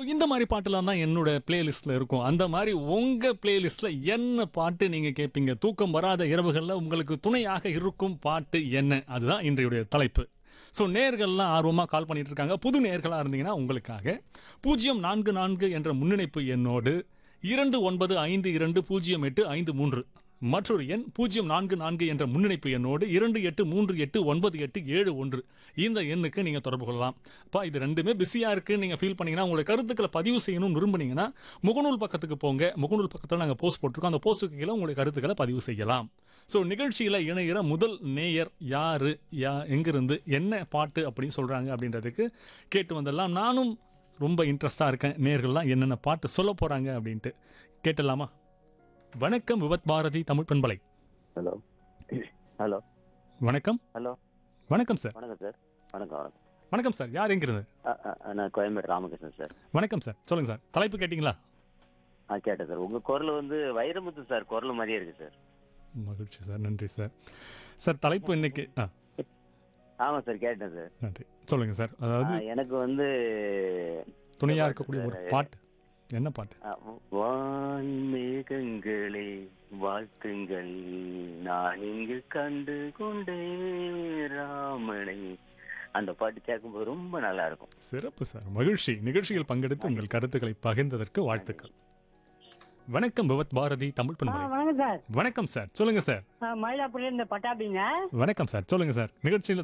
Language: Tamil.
இந்த மாதிரி பாட்டுலாம் தான் என்னோட பிளேலிஸ்ட்டில் இருக்கும் அந்த மாதிரி உங்கள் பிளேலிஸ்ட்டில் என்ன பாட்டு நீங்கள் கேட்பீங்க தூக்கம் வராத இரவுகளில் உங்களுக்கு துணையாக இருக்கும் பாட்டு என்ன அதுதான் இன்றையுடைய தலைப்பு ஸோ நேர்கள்லாம் ஆர்வமாக கால் பண்ணிட்டு இருக்காங்க புது நேர்களாக இருந்தீங்கன்னா உங்களுக்காக பூஜ்ஜியம் நான்கு நான்கு என்ற முன்னிணைப்பு எண்ணோடு இரண்டு ஒன்பது ஐந்து இரண்டு பூஜ்ஜியம் எட்டு ஐந்து மூன்று மற்றொரு எண் பூஜ்ஜியம் நான்கு நான்கு என்ற முன்னிணைப்பு எண்ணோடு இரண்டு எட்டு மூன்று எட்டு ஒன்பது எட்டு ஏழு ஒன்று இந்த எண்ணுக்கு நீங்கள் தொடர்பு கொள்ளலாம் அப்பா இது ரெண்டுமே பிஸியாக இருக்குன்னு நீங்கள் ஃபீல் பண்ணீங்கன்னா உங்களுடைய கருத்துக்களை பதிவு செய்யணும்னு விரும்புனீங்கன்னா முகநூல் பக்கத்துக்கு போங்க முகநூல் பக்கத்தில் நாங்கள் போஸ்ட் போட்டிருக்கோம் அந்த போஸ்ட்டுக்கு கீழே உங்களுடைய கருத்துக்களை பதிவு செய்யலாம் ஸோ நிகழ்ச்சியில் இணைகிற முதல் நேயர் யாரு யா எங்கிருந்து என்ன பாட்டு அப்படின்னு சொல்கிறாங்க அப்படின்றதுக்கு கேட்டு வந்துடலாம் நானும் ரொம்ப இன்ட்ரெஸ்டாக இருக்கேன் நேர்கள்லாம் என்னென்ன பாட்டு சொல்ல போகிறாங்க அப்படின்ட்டு கேட்டலாமா வணக்கம் விவத் பாரதி தமிழ் பண்பலை ஹலோ ஹலோ வணக்கம் ஹலோ வணக்கம் சார் வணக்கம் சார் வணக்கம் வணக்கம் வணக்கம் சார் யார் எங்கிருந்து அ, அ, அ, நான் கோயம்பேடு ராமகிருஷ்ணன் சார் வணக்கம் சார் சொல்லுங்க சார் தலைப்பு கேட்டிங்களா ஆ கேட்டேன் சார் உங்கள் குரல் வந்து வைரமுத்து சார் குரல் மாதிரியே இருக்கு சார் மகிழ்ச்சி சார் நன்றி சார் சார் தலைப்பு இன்னைக்கு ஆ ஆமாம் சார் கேட்டேன் சார் நன்றி சொல்லுங்க சார் அதாவது ஆ, எனக்கு வந்து துணையாக இருக்கக்கூடிய ஒரு பாட்டு என்ன பாட்டு அ, வான் மேகங்களே வாழ்த்துங்கள் நான் இங்கு கண்டு கொண்டே ராமனை அந்த பாட்டு கேட்கும்போது ரொம்ப நல்லா இருக்கும் சிறப்பு சார் மகிழ்ச்சி நிகழ்ச்சியில் பங்கெடுத்து உங்கள் கருத்துக்களை பகிர்ந்ததற்கு வாழ்த்துக்கள் வணக்கம் பவத் பாரதி தமிழ் ஆ பண்பலை வணக்கம் சார் வணக்கம் சார் சொல்லுங்க சார் ஆ, மயிலாப்பூர்ல இருந்து பட்டாபிங்க வணக்கம் சார் சொல்லுங்க சார் நிகழ்ச்சியில்